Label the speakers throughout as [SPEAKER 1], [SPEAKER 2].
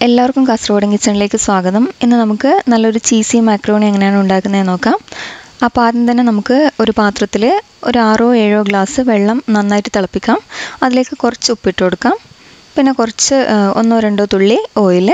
[SPEAKER 1] എല്ലാവർക്കും കാസർഗോഡൻ കിച്ചണിലേക്ക് സ്വാഗതം ഇന്ന് നമുക്ക് നല്ലൊരു ചീസി മാക്രോണി എങ്ങനെയാണ് ഉണ്ടാക്കുന്നതെന്ന് നോക്കാം അപ്പോൾ ആദ്യം തന്നെ നമുക്ക് ഒരു പാത്രത്തിൽ ഒരു ആറോ ഏഴോ ഗ്ലാസ് വെള്ളം നന്നായിട്ട് തിളപ്പിക്കാം അതിലേക്ക് കുറച്ച് ഉപ്പിട്ട് കൊടുക്കാം പിന്നെ കുറച്ച് ആ, ഒന്നോ രണ്ടോ തുള്ളി ഓയിൽ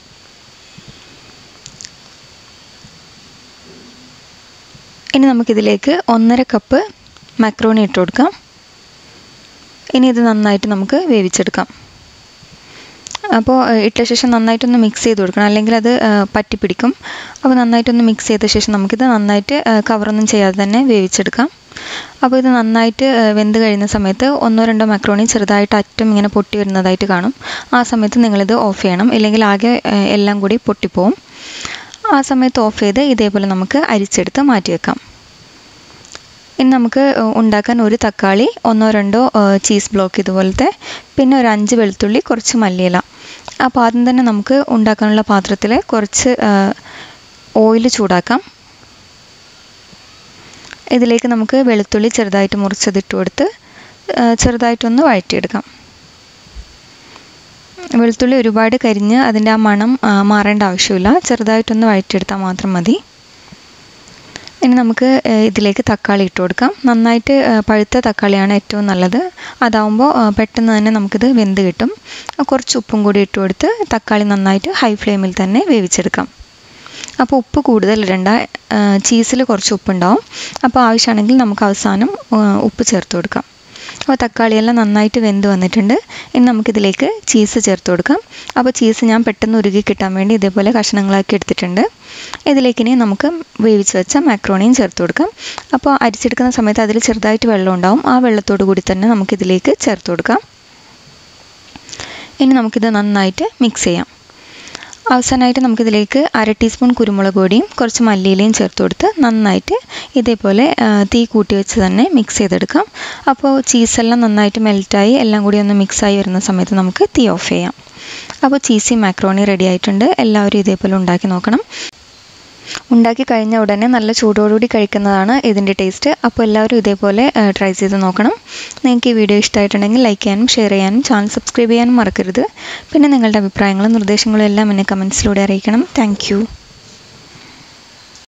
[SPEAKER 1] ഇനി നമുക്കിതിലേക്ക് ഒന്നര കപ്പ് മാക്രോണി ഇട്ട് കൊടുക്കാം ഇനി ഇത് നന്നായിട്ട് നമുക്ക് വേവിച്ചെടുക്കാം അപ്പോൾ ഇട്ട ശേഷം നന്നായിട്ടൊന്ന് മിക്സ് ചെയ്ത് കൊടുക്കണം അല്ലെങ്കിൽ അത് ആ, പറ്റിപ്പിടിക്കും അപ്പോൾ നന്നായിട്ടൊന്ന് മിക്സ് ചെയ്ത ശേഷം നമുക്കിത് നന്നായിട്ട് ആ, കവറൊന്നും ചെയ്യാതെ തന്നെ വേവിച്ചെടുക്കാം അപ്പോൾ ഇത് നന്നായിട്ട് ആ, വെന്ത് കഴിയുന്ന സമയത്ത് ഒന്നോ രണ്ടോ മക്രോണി ചെറുതായിട്ട് അറ്റം ഇങ്ങനെ പൊട്ടി വരുന്നതായിട്ട് കാണും ആ സമയത്ത് നിങ്ങളിത് ഓഫ് ചെയ്യണം ഇല്ലെങ്കിൽ ആകെ ആ, എല്ലാം കൂടി പൊട്ടിപ്പോവും ആ സമയത്ത് ഓഫ് ചെയ്ത് ഇതേപോലെ നമുക്ക് അരിച്ചെടുത്ത് മാറ്റി വെക്കാം ഇനി നമുക്ക് ഉണ്ടാക്കാൻ ഒരു തക്കാളി ഒന്നോ രണ്ടോ ചീസ് ബ്ലോക്ക് ഇതുപോലത്തെ പിന്നെ ഒരു അഞ്ച് വെളുത്തുള്ളി കുറച്ച് മല്ലിയില അപ്പോൾ ആദ്യം തന്നെ നമുക്ക് ഉണ്ടാക്കാനുള്ള പാത്രത്തിൽ കുറച്ച് ഓയിൽ ചൂടാക്കാം ഇതിലേക്ക് നമുക്ക് വെളുത്തുള്ളി ചെറുതായിട്ട് മുറിച്ചതിട്ട് കൊടുത്ത് ആ, ചെറുതായിട്ടൊന്ന് വഴറ്റിയെടുക്കാം വെളുത്തുള്ളി ഒരുപാട് കരിഞ്ഞ് അതിൻ്റെ ആ മണം ആ, മാറേണ്ട ആവശ്യമില്ല ചെറുതായിട്ടൊന്ന് വഴറ്റിയെടുത്താൽ മാത്രം മതി ഇനി നമുക്ക് ഏഹ്, ഇതിലേക്ക് തക്കാളി ഇട്ട് കൊടുക്കാം നന്നായിട്ട് ഏഹ്, പഴുത്ത തക്കാളിയാണ് ഏറ്റവും നല്ലത് അതാവുമ്പോൾ ഏഹ്, പെട്ടെന്ന് തന്നെ നമുക്കിത് വെന്ത് കിട്ടും ആ, കുറച്ച് ഉപ്പും കൂടി ഇട്ട് കൊടുത്ത് തക്കാളി നന്നായിട്ട് ഹൈ ഫ്ലെയിമിൽ തന്നെ വേവിച്ചെടുക്കാം അപ്പോൾ ഉപ്പ് കൂടുതൽ ഇടണ്ട ചീസിൽ കുറച്ച് ഉപ്പുണ്ടാവും അപ്പോൾ ആവശ്യമാണെങ്കിൽ നമുക്ക് അവസാനം ഏഹ്, ഉപ്പ് ചേർത്ത് കൊടുക്കാം അപ്പോൾ തക്കാളിയെല്ലാം നന്നായിട്ട് വെന്ത് വന്നിട്ടുണ്ട് ഇനി നമുക്കിതിലേക്ക് ചീസ് ചേർത്ത് കൊടുക്കാം അപ്പോൾ ചീസ് ഞാൻ പെട്ടെന്ന് ഉരുകി കിട്ടാൻ വേണ്ടി ഇതേപോലെ കഷ്ണങ്ങളാക്കി എടുത്തിട്ടുണ്ട് ഇതിലേക്ക് ഇനി നമുക്ക് വേവിച്ച് വെച്ച മാക്രോണിയും ചേർത്ത് കൊടുക്കാം അപ്പോൾ അരിച്ചെടുക്കുന്ന സമയത്ത് അതിൽ ചെറുതായിട്ട് വെള്ളം ഉണ്ടാവും ആ വെള്ളത്തോടു കൂടി തന്നെ നമുക്കിതിലേക്ക് ചേർത്ത് കൊടുക്കാം ഇനി നമുക്കിത് നന്നായിട്ട് മിക്സ് ചെയ്യാം അവസാനമായിട്ട് നമുക്കിതിലേക്ക് അര ടീസ്പൂൺ കുരുമുളക് പൊടിയും കുറച്ച് മല്ലിയിലയും ചേർത്ത് കൊടുത്ത് നന്നായിട്ട് ഇതേപോലെ ആ, തീ കൂട്ടി വെച്ച് തന്നെ മിക്സ് ചെയ്തെടുക്കാം അപ്പോൾ ചീസെല്ലാം നന്നായിട്ട് മെൽറ്റായി എല്ലാം കൂടി ഒന്ന് മിക്സായി വരുന്ന സമയത്ത് നമുക്ക് തീ ഓഫ് ചെയ്യാം അപ്പോൾ ചീസി മാക്രോണി റെഡി ആയിട്ടുണ്ട് എല്ലാവരും ഇതേപോലെ ഉണ്ടാക്കി നോക്കണം ഉണ്ടാക്കി കഴിഞ്ഞ ഉടനെ നല്ല ചൂടോടുകൂടി കഴിക്കുന്നതാണ് ഇതിൻ്റെ ടേസ്റ്റ് അപ്പോൾ എല്ലാവരും ഇതേപോലെ ട്രൈ ചെയ്ത് നോക്കണം നിങ്ങൾക്ക് ഈ വീഡിയോ ഇഷ്ടമായിട്ടുണ്ടെങ്കിൽ ലൈക്ക് ചെയ്യാനും ഷെയർ ചെയ്യാനും ചാനൽ സബ്സ്ക്രൈബ് ചെയ്യാനും മറക്കരുത് പിന്നെ നിങ്ങളുടെ അഭിപ്രായങ്ങളും നിർദ്ദേശങ്ങളും എല്ലാം എന്നെ കമൻസിലൂടെ അറിയിക്കണം താങ്ക്